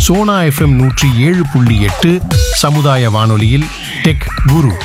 Sona FM நூற்றி ஏழு புள்ளி எட்டு சமுதாய வானொலியில் டெக் குரு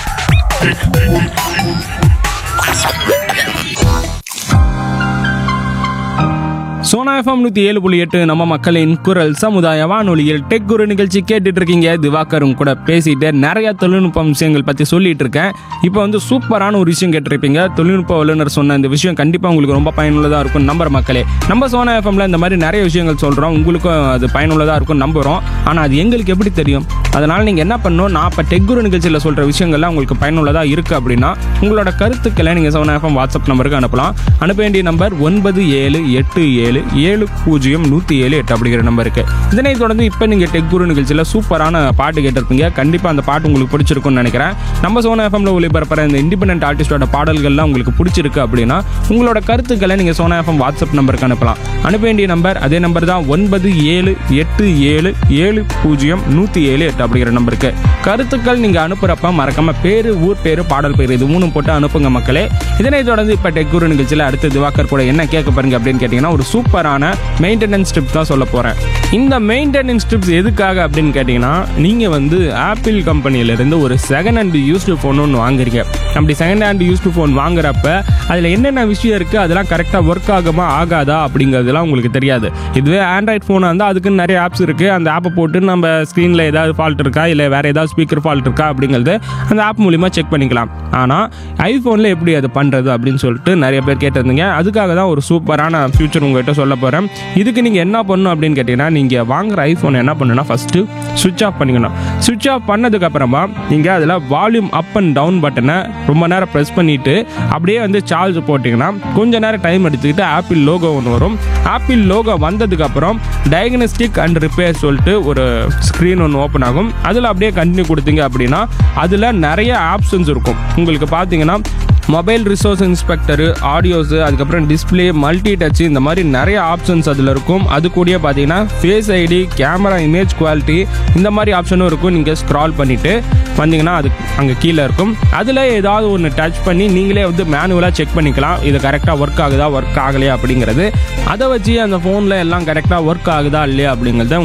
சோனா எஃப்எம் நூற்றி ஏழு புள்ளி எட்டு நம்ம மக்களின் குரல் சமுதாய வானொலியில் டெக் குரு நிகழ்ச்சி கேட்டுட்டு இருக்கீங்க திவாகரும் கூட பேசிட்டு நிறைய தொழில்நுட்ப விஷயங்கள் பற்றி சொல்லிட்டு இருக்கேன் இப்போ வந்து சூப்பரான ஒரு விஷயம் கேட்டிருப்பீங்க தொழில்நுட்ப வல்லுநர் சொன்ன இந்த விஷயம் கண்டிப்பாக உங்களுக்கு ரொம்ப பயனுள்ளதாக இருக்கும் நம்புற மக்களே நம்ம சோனா எஃப்எம்ல இந்த மாதிரி நிறைய விஷயங்கள் சொல்கிறோம் உங்களுக்கும் அது பயனுள்ளதாக இருக்கும் நம்புகிறோம் ஆனால் அது எங்களுக்கு எப்படி தெரியும் அதனால் நீங்கள் என்ன பண்ணணும் நான் இப்போ டெக் குரு நிகழ்ச்சியில் சொல்கிற விஷயங்கள்லாம் உங்களுக்கு பயனுள்ளதாக இருக்குது அப்படின்னா உங்களோட கருத்துக்களை நீங்கள் சோனா எஃப்எம் வாட்ஸ்அப் நம்பருக்கு அனுப்பலாம் அனுப்ப வேண்டிய நம்பர் ஒன்பது ஏழு எட்டு ஏழு ஏழு பூஜ்ஜியம் நூற்றி ஏழு எட்டு அப்படிங்கிற நம்பருக்கு இதனை தொடர்ந்து இப்போ நீங்கள் டெக் குரு நிகழ்ச்சியில் சூப்பரான பாட்டு கேட்டிருப்பீங்க கண்டிப்பாக அந்த பாட்டு உங்களுக்கு பிடிச்சிருக்கும்னு நினைக்கிறேன் நம்ம சோனா எஃப்எம்ல ஒளிபரப்புற இந்த இண்டிபெண்டன்ட் ஆர்டிஸ்டோட பாடல்கள்லாம் உங்களுக்கு பிடிச்சிருக்கு அப்படின்னா உங்களோட கருத்துக்களை நீங்கள் சோனா எஃப்எம் வாட்ஸ்அப் நம்பருக்கு அனுப்பலாம் அனுப்ப வேண்டிய நம்பர் அதே நம்பர் தான் ஒன்பது ஏழு எட்டு ஏழு ஏழு பூஜ்ஜியம் நூற்றி ஏழு எட்டு அப்படிங்கிற நம்பருக்கு கருத்துக்கள் நீங்கள் அனுப்புகிறப்ப மறக்காம பேர் ஊர் பேர் பாடல் பேர் இது மூணும் போட்டு அனுப்புங்க மக்களே இதனை தொடர்ந்து இப்போ டெக் குரு நிகழ்ச்சியில் அடுத்து திவாகர் கூட என்ன கேட்க பாருங்க அப்படின்னு கேட்டிங்கன்னா ஒரு சூப்பரான மெயின்டெனன்ஸ் டிப்ஸ் தான் சொல்ல போகிறேன் இந்த மெயின்டெனன்ஸ் டிப்ஸ் எதுக்காக அப்படின்னு கேட்டிங்கன்னா நீங்கள் வந்து ஆப்பிள் கம்பெனியிலேருந்து ஒரு செகண்ட் ஹேண்ட் யூஸ்டு ஃபோன் ஒன்று வாங்குறீங்க அப்படி செகண்ட் ஹேண்ட் யூஸ்டு ஃபோன் வாங்குறப்ப அதில் என்னென்ன விஷயம் இருக்குது அதெல்லாம் கரெக்டாக ஒர்க் ஆகுமா ஆகாதா அப்படிங்கிறதுலாம் உங்களுக்கு தெரியாது இதுவே ஆண்ட்ராய்ட் ஃபோனாக இருந்தால் அதுக்குன்னு நிறைய ஆப்ஸ் இருக்குது அந்த ஆப்பை போட்டு நம்ம ஸ்க்ரீனில் ஏதாவது ஃபால்ட் இருக்கா இல்லை வேறு ஏதாவது ஸ்பீக்கர் ஃபால்ட் இருக்கா அப்படிங்கிறது அந்த ஆப் மூலிமா செக் பண்ணிக்கலாம் ஆனால் ஐஃபோனில் எப்படி அது பண்ணுறது அப்படின்னு சொல்லிட்டு நிறைய பேர் கேட்டிருந்தீங்க அதுக்காக தான் ஒரு சூப்பரான ஃபியூச்சர் உங்கள்கிட்ட சொல்ல போகிறேன் இதுக்கு நீங்கள் என்ன பண்ணணும் அப்படின்னு கேட்டிங்கன்னா நீங்கள் வாங்குற ஐஃபோன் என்ன பண்ணணும்னா ஃபஸ்ட்டு சுவிட்ச் ஆஃப் பண்ணிக்கணும் சுவிட்ச் ஆஃப் பண்ணதுக்கப்புறமா நீங்கள் அதில் வால்யூம் அப் அண்ட் டவுன் பட்டனை ரொம்ப நேரம் ப்ரெஸ் பண்ணிவிட்டு அப்படியே வந்து சார்ஜ் போட்டிங்கன்னா கொஞ்ச நேரம் டைம் எடுத்துக்கிட்டு ஆப்பிள் லோகோ ஒன்று வரும் ஆப்பிள் லோகோ வந்ததுக்கப்புறம் டயக்னஸ்டிக் அண்ட் ரிப்பேர் சொல்லிட்டு ஒரு ஸ்க்ரீன் ஒன்று ஓப்பன் ஆகும் அதில் அப்படியே கண்டினியூ கொடுத்தீங்க அப்படின்னா அதில் நிறைய ஆப்ஷன்ஸ் இருக்கும் உங்களுக்கு பார்த்தீங்கன்னா மொபைல் ரிசோர்ஸ் இன்ஸ்பெக்டரு ஆடியோஸு அதுக்கப்புறம் டிஸ்பிளே மல்டி டச் இந்த மாதிரி நிறைய ஆப்ஷன்ஸ் அதில் இருக்கும் அது கூடயே பார்த்தீங்கன்னா face ID camera image quality இந்த மாதிரி ஆப்ஷனும் இருக்கும் நீங்கள் ஸ்க்ரால் பண்ணிவிட்டு வந்தீங்கன்னா அது அங்கே கீழே இருக்கும் அதில் ஏதாவது ஒன்று டச் பண்ணி நீங்களே வந்து மேனுவலாக செக் பண்ணிக்கலாம் இது கரெக்டாக ஒர்க் ஆகுதா ஒர்க் ஆகலையா அப்படிங்கிறது அதை வச்சு அந்த ஃபோனில் எல்லாம் கரெக்டாக ஒர்க் ஆகுதா இல்லையா அப்படிங்கிறத